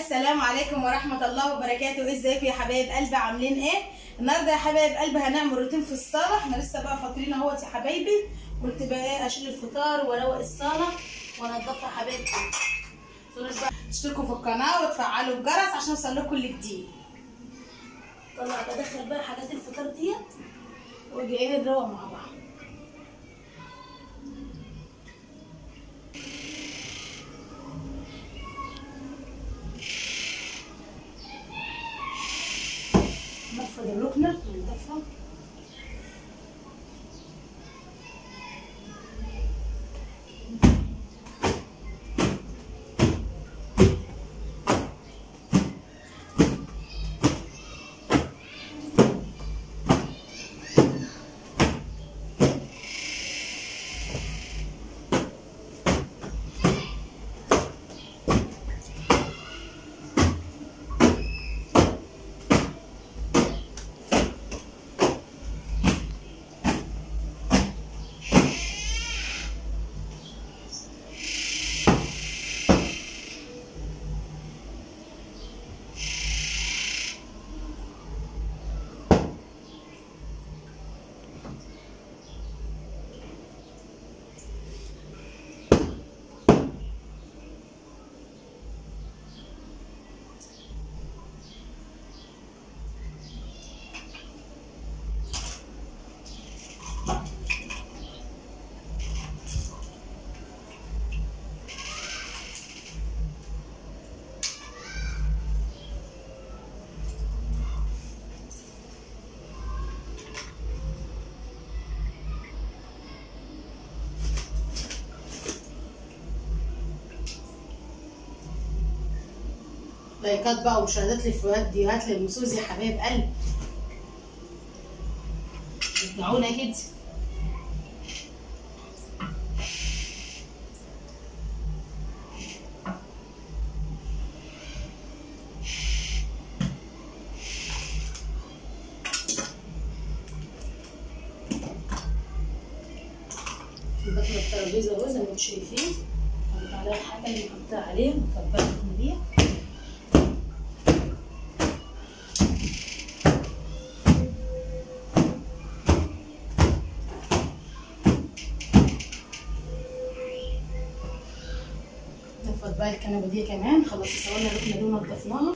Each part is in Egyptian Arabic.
السلام عليكم ورحمة الله وبركاته ازيكم يا حبايب قلبي عاملين ايه النهارده يا حبايب قلبي هنعمل روتين في الصالة احنا لسه بقى فاطرين اهوت يا حبايبي قلت بقى ايه اشيل الفطار واروق الصالة وانضفها يا حبايبي متنسوش بقى تشتركوا في القناة وتفعلوا الجرس عشان يوصلكوا كل جديد طلع بدخل بقى حاجات الفطار ديت واجي ايه نروق مع بعض نفض الركنة ونضفها لايكات بقى ومشاهدات للفيديوهات للمسوز يا حبايب قلبي ادعونا كده نضفنا الترابيزه اهو زي ما انتم شايفين حطيت عليها الحاجه اللي حطيتها عليها مكبرة دي نفض بقى الكنبه دي كمان خلاص سوينا الركنه دي ونضفناها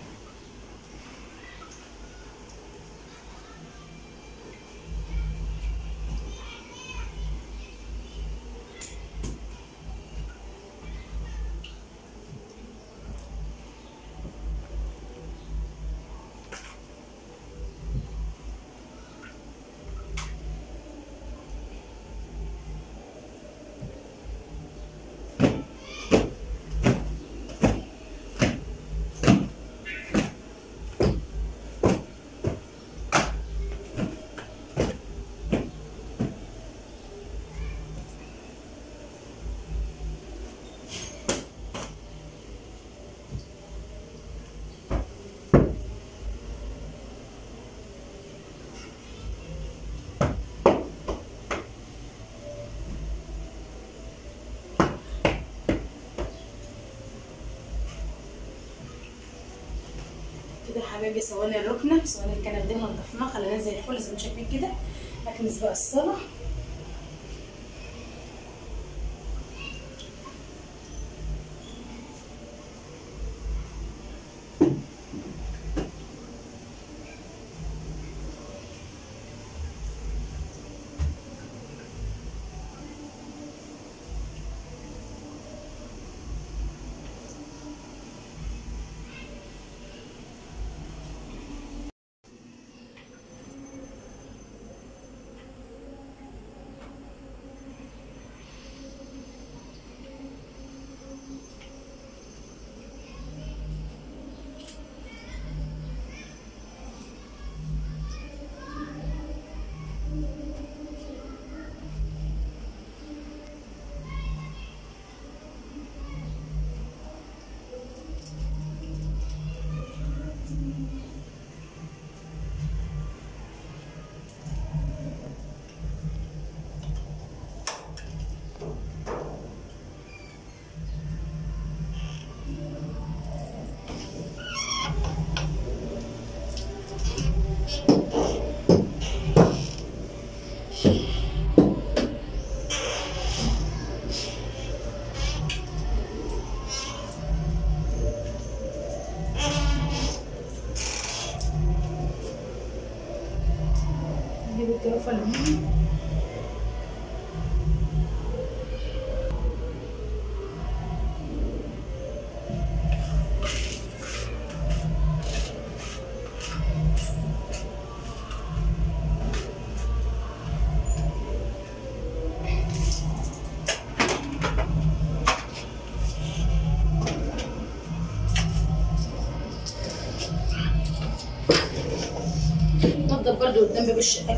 كده يا حبايبي سوينا الركنه سوينا الكنبه دي ونضفناها خليناها زي الفل زي ما انتم شايفين كده اكنس بقى الصاله جرافه ليمون نضف برضو قدام باب الشقه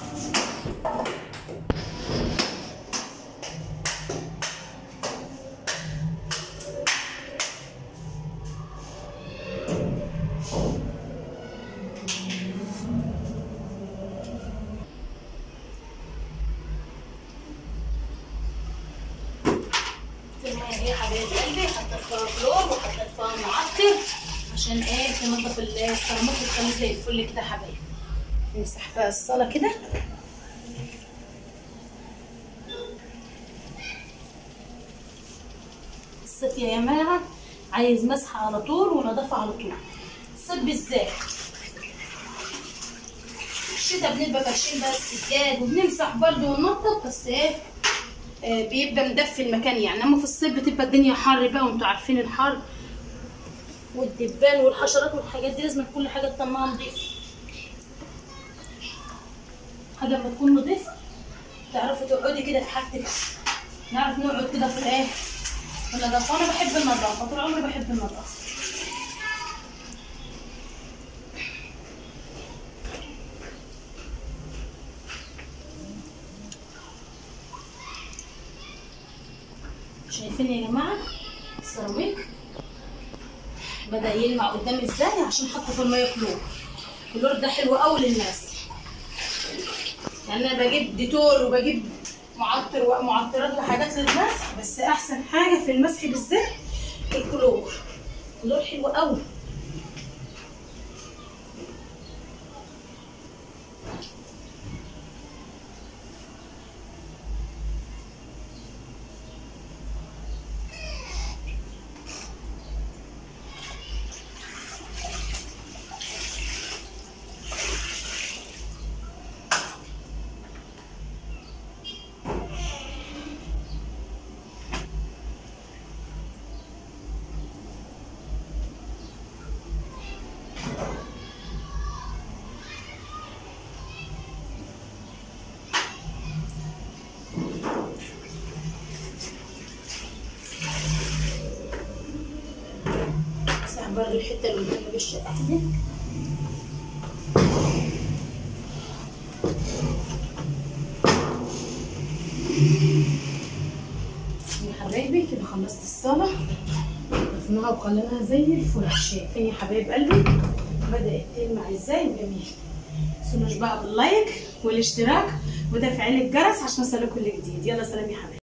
المية ايه يا حبايب قلبي حطيت فيها كلور وحطيت فيها معطر عشان ايه تنضف السيراميك وتخليه زي الفل كده يا حبايبي نمسح بقى الصالة كده الصيف يا جماعة عايز مسحة على طول ونظافة على طول الصيف بالذات الشتا بنبقى فرشين بقى السجاد وبنمسح برضه وننضف بس ايه آه، بيبقى مدفي المكان يعني اما في الصيف بتبقى الدنيا حر بقى وانتوا عارفين الحر والدبان والحشرات والحاجات دي لازم كل حاجه تطلعها نضيفه حاجه لما تكون نضيفه تعرفي تقعدي كده في حاجتك نعرف نقعد كده في الايه في النظافه وانا بحب النظافه طول عمري بحب النظافه شايفين يا جماعه السيراميك بدا يلمع قدامي ازاي عشان حاطه في الميه كلور الكلور ده حلو قوي للناس يعني انا بجيب ديتول وبجيب معطر ومعطرات وحاجات للمسح بس احسن حاجه في المسح بالذات الكلور الكلور حلو قوي مسح برضه الحته اللي قدام باب الشقه دي يا حبايبي كده خلصت الصالة ضفناها وخليناها زي الفل شايفين يا حبايب قلبي بدأت تلمع ازاي وجميل متنسونوش بقى باللايك والاشتراك وتفعيل الجرس عشان يوصلكوا كل جديد يلا سلام يا حبايبي